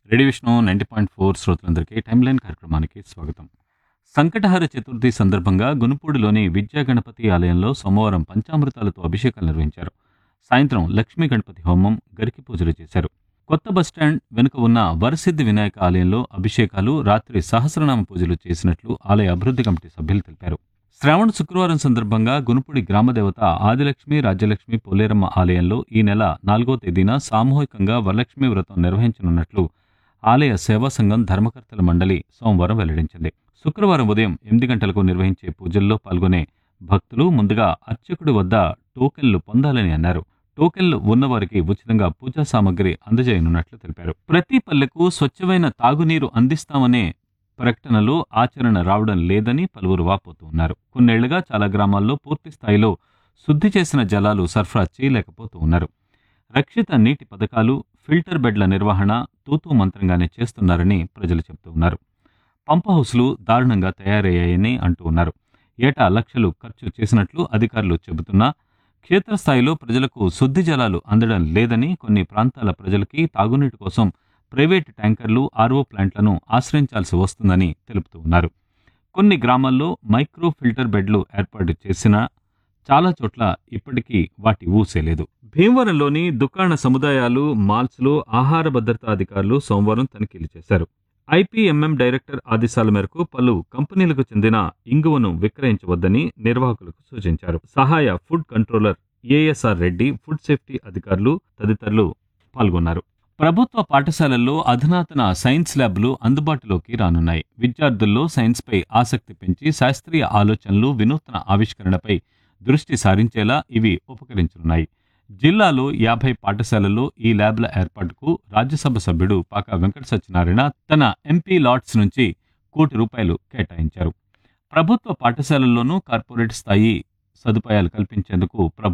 radio Vishnu ninety point four శ్రోతలందరికీ time line కార్యక్రమానికి స్వాగతం సంకటహర చతుర్థి సందర్భంగా గునుపూడిలోని విద్యా గణపతి ఆలయంలో సోమవారం పంచామృతాలతో అభిషేకాలు నిర్వహించారు సాయంత్రం లక్ష్మీ గణపతి హోమం గరికి పూజలు చేశారు కొత్త బస్టాండ్ వెనుక ఉన్న వరసిద్ధి వినాయక ఆలయంలో అభిషేకాలు రాత్రి సహస్రనామ పూజలు చేసినట్లు ఆలయ అభివృద్ధి కమిటీ సభ్యులు తెలిపారు శ్రావణ శుక్రవారం సందర్భంగా గునుపుడి గ్రామదేవత ఆదిలక్ష్మి రాజ్యలక్ష్మి పోలేరమ్మ ఆలయంలో ఈ నెల నాలుగో తేదీన సామూహికంగా వరలక్ష్మి వ్రతం నిర్వహించనున్నట్లు ఆలయ సేవా సంఘం ధర్మకర్తల మండలి సోమవారం వెల్లడించింది శుక్రవారం ఉదయం ఎనిమిది గంటలకు నిర్వహించే పూజల్లో పాల్గొనే భక్తులు ముందుగా అర్చకుడి వద్ద టోకెన్లు పొందాలని అన్నారు టోకెన్లు ఉన్నవారికి ఉచితంగా పూజా సామగ్రి అందజేయనున్నట్లు తెలిపారు ప్రతి పల్లెకు స్వచ్ఛమైన తాగునీరు అందిస్తామనే ప్రకటనలో ఆచరణ రావడం లేదని పలువురు వాపోతూ ఉన్నారు కొన్నేళ్లుగా చాలా గ్రామాల్లో పూర్తి స్థాయిలో శుద్ధి చేసిన జలాలు సరఫరా చేయలేకపోతూ ఉన్నారు రక్షిత నీటి పథకాలు ఫిల్టర్ బెడ్ల నిర్వహణ తూతూ మంత్రంగానే చేస్తున్నారని ప్రజలు చెబుతూ ఉన్నారు పంప్ హౌస్లు దారుణంగా తయారయ్యాయని అంటూ ఉన్నారు ఏటా లక్షలు ఖర్చు చేసినట్లు అధికారులు చెబుతున్నా క్షేత్రస్థాయిలో ప్రజలకు శుద్ధి జలాలు అందడం లేదని కొన్ని ప్రాంతాల ప్రజలకి తాగునీటి కోసం ప్రైవేటు ట్యాంకర్లు ఆర్ఓ ప్లాంట్లను ఆశ్రయించాల్సి వస్తుందని తెలుపుతూ ఉన్నారు కొన్ని గ్రామాల్లో మైక్రో ఫిల్టర్ బెడ్లు ఏర్పాటు చేసినా చాలా చోట్ల ఇప్పటికీ వాటి ఊసేలేదు భీమవరంలోని దుకాణ సముదాయాలు మాల్స్లో ఆహార భద్రతా అధికారులు సోమవారం తనిఖీలు చేశారు ఐపీఎంఎం డైరెక్టర్ ఆదేశాల మేరకు పలు కంపెనీలకు చెందిన ఇంగువను విక్రయించవద్దని నిర్వాహకులకు సూచించారు సహాయ food controller ASR Reddy food safety అధికారులు తదితరులు పాల్గొన్నారు ప్రభుత్వ పాఠశాలల్లో అధునాతన సైన్స్ ల్యాబ్లు అందుబాటులోకి రానున్నాయి విద్యార్థుల్లో సైన్స్పై ఆసక్తి పెంచి శాస్త్రీయ ఆలోచనలు వినూత్న ఆవిష్కరణపై దృష్టి సారించేలా ఇవి ఉపకరించనున్నాయి జిల్లాలో యాభై పాఠశాలల్లో ఈ ల్యాబ్ల ఏర్పాటుకు రాజ్యసభ సభ్యుడు పాకా వెంకట సత్యనారాయణ తన ఎంపీ లాట్స్ నుంచి కోటి రూపాయలు కేటాయించారు ప్రభుత్వ పాఠశాలల్లోనూ కార్పొరేట్ స్థాయి సదుపాయాలు కల్పించేందుకు ప్రభుత్వం